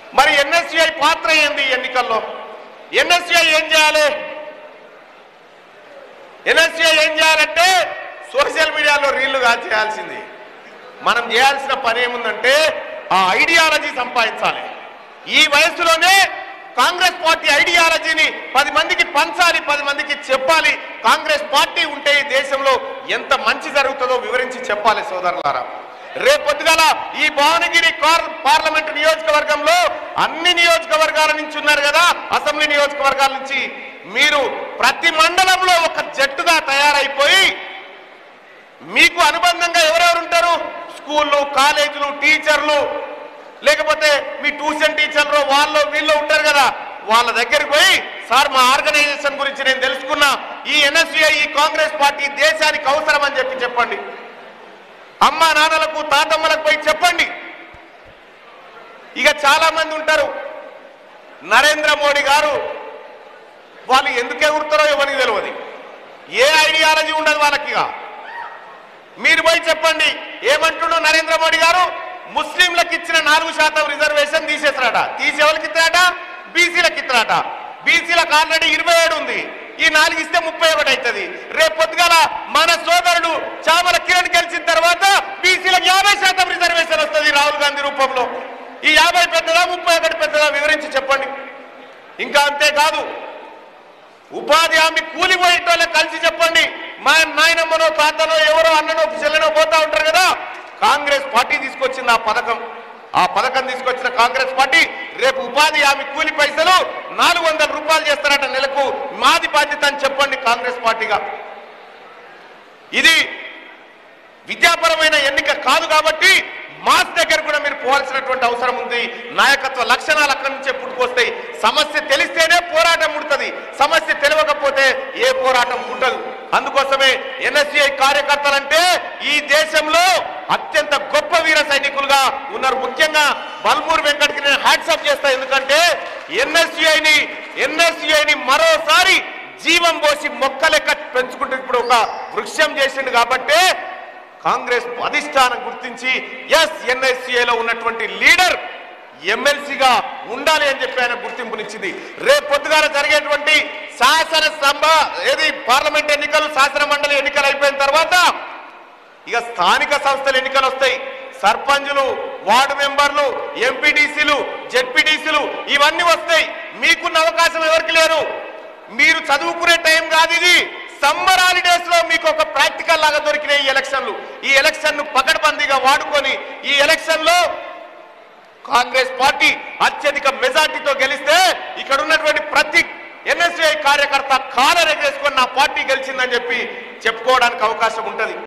మరి ఎన్ఎస్యుఐ పాత్ర ఏంది ఈ ఎన్నికల్లో ఎన్ఎస్యుఐ ఏం చేయాలి ఎన్ఎస్యుఐ ఏం చేయాలంటే సోషల్ మీడియాలో రీళ్లు కాదు చేయాల్సింది మనం చేయాల్సిన పని ఏముందంటే ఆ ఐడియాలజీ సంపాదించాలి ఈ వయసులోనే కాంగ్రెస్ పార్టీ ఐడియాలజీని పది మందికి పంచాలి పది మందికి చెప్పాలి కాంగ్రెస్ పార్టీ ఉంటే ఈ దేశంలో ఎంత మంచి జరుగుతుందో వివరించి చెప్పాలి సోదరులారా రేపొద్దుగాల ఈ భువనగిరి కార్- పార్లమెంటు నియోజకవర్గంలో అన్ని నియోజకవర్గాల నుంచి ఉన్నారు కదా అసెంబ్లీ నియోజకవర్గాల నుంచి మీరు ప్రతి మండలంలో ఒక జట్టుగా తయారైపోయి మీకు అనుబంధంగా ఎవరెవరు ఉంటారు స్కూళ్ళు కాలేజీలు టీచర్లు లేకపోతే మీ ట్యూషన్ టీచర్లు వాళ్ళు వీళ్ళు ఉంటారు కదా వాళ్ళ దగ్గరికి పోయి సార్ మా ఆర్గనైజేషన్ గురించి నేను తెలుసుకున్నా ఈ ఎన్ఎస్యుఐ ఈ కాంగ్రెస్ పార్టీ దేశానికి అవసరం అని చెప్పి చెప్పండి అమ్మ నాన్నలకు తాతమ్మలకు పోయి చెప్పండి ఇక చాలా మంది ఉంటారు నరేంద్ర మోడీ గారు వాళ్ళు ఎందుకు ఎగురుతారో ఎవరికి తెలియదు ఏ ఐడియాలజీ ఉండదు వాళ్ళకి ఇక మీరు పోయి చెప్పండి ఏమంటున్నాడు నరేంద్ర మోడీ గారు ముస్లింలకు ఇచ్చిన నాలుగు శాతం రిజర్వేషన్ తీసేస్తారట తీసేవాళ్ళకి ఇస్తారట బీసీలకు ఇస్తారట బీసీలకు ఆల్రెడీ ఇరవై ఏడు ఉంది ఈ నాలుగు ఇస్తే ముప్పై ఒకటి అవుతుంది రేపు పొద్దుగాల మన సోదరుడు చామల కిరణ్ గెలిచిన తర్వాత బీసీలకు యాభై శాతం రిజర్వేషన్ వస్తుంది రాహుల్ గాంధీ రూపంలో ఈ యాభై పెద్దదా ముప్పై ఒకటి పెద్దదా వివరించి చెప్పండి ఇంకా అంతేకాదు ఉపాధి హామీ కూలిపోయేటోళ్ళ కలిసి చెప్పండి మా నాయనమ్మనో తాతనో ఎవరో అన్ననో చెల్లెనో పోతా ఉంటారు కదా కాంగ్రెస్ పార్టీ తీసుకొచ్చింది ఆ పథకం ఆ పథకం తీసుకొచ్చిన కాంగ్రెస్ పార్టీ రేపు ఉపాధి హామీ కూలి పైసలు నాలుగు వందల రూపాయలు చేస్తారట నెలకు మాది బాధ్యత అని చెప్పండి కాంగ్రెస్ పార్టీగా ఇది విద్యాపరమైన ఎన్నిక కాదు కాబట్టి మాస్ దగ్గర కూడా మీరు పోవాల్సినటువంటి అవసరం ఉంది నాయకత్వ లక్షణాలు అక్కడి నుంచే పుట్టుకొస్తాయి సమస్య తెలిస్తేనే పోరాటం ఉంటుంది సమస్య తెలియకపోతే ఏ పోరాటం పుట్టదు అందుకోసమే ఎన్ఎస్సిఐ కార్యకర్తలంటే ఈ దేశంలో అత్యంత గొప్ప వీర సైనికులుగా ఉన్నారు ముఖ్యంగా బల్మూరు వెంకట్కి నేను హ్యాట్సప్ చేస్తా ఎందుకంటే ఎన్ఎస్యుఐని ఎన్ఎస్యుఐని మరోసారి జీవం పోసి మొక్క లెక్క పెంచుకుంటూ ఇప్పుడు ఒక వృక్షం చేసిండు కాబట్టే కాంగ్రెస్ అధిష్టానం గుర్తించి ఎస్ ఎన్ఎస్సీఏలో ఉన్నటువంటి లీడర్ ఎమ్మెల్సీగా ఉండాలి అని చెప్పి ఆయన గుర్తింపునిచ్చింది రేపు పొద్దుగాల జరిగేటువంటి శాసనసభ ఏది పార్లమెంట్ ఎన్నికలు శాసన మండలి ఎన్నికలు అయిపోయిన తర్వాత ఇక స్థానిక సంస్థల ఎన్నికలు వస్తాయి సర్పంచులు వార్డు మెంబర్లు ఎంపీటీసీలు జెడ్పీటీసీలు ఇవన్నీ వస్తాయి మీకున్న అవకాశం ఎవరికి లేరు మీరు చదువుకునే టైం కాదు ఇది సమ్మర్ హాలిడేస్ లో మీకు ఒక ప్రాక్టికల్ లాగా దొరికిన ఈ ఎలక్షన్లు ఈ ఎలక్షన్ ను పకడ్బందీగా వాడుకొని ఈ ఎలక్షన్ లో కాంగ్రెస్ పార్టీ అత్యధిక మెజార్టీతో గెలిస్తే ఇక్కడ ఉన్నటువంటి ప్రతి ఎన్ఎస్ఐ కార్యకర్త కాలరెగేసుకొని నా పార్టీ గెలిచిందని చెప్పి చెప్పుకోవడానికి అవకాశం ఉంటది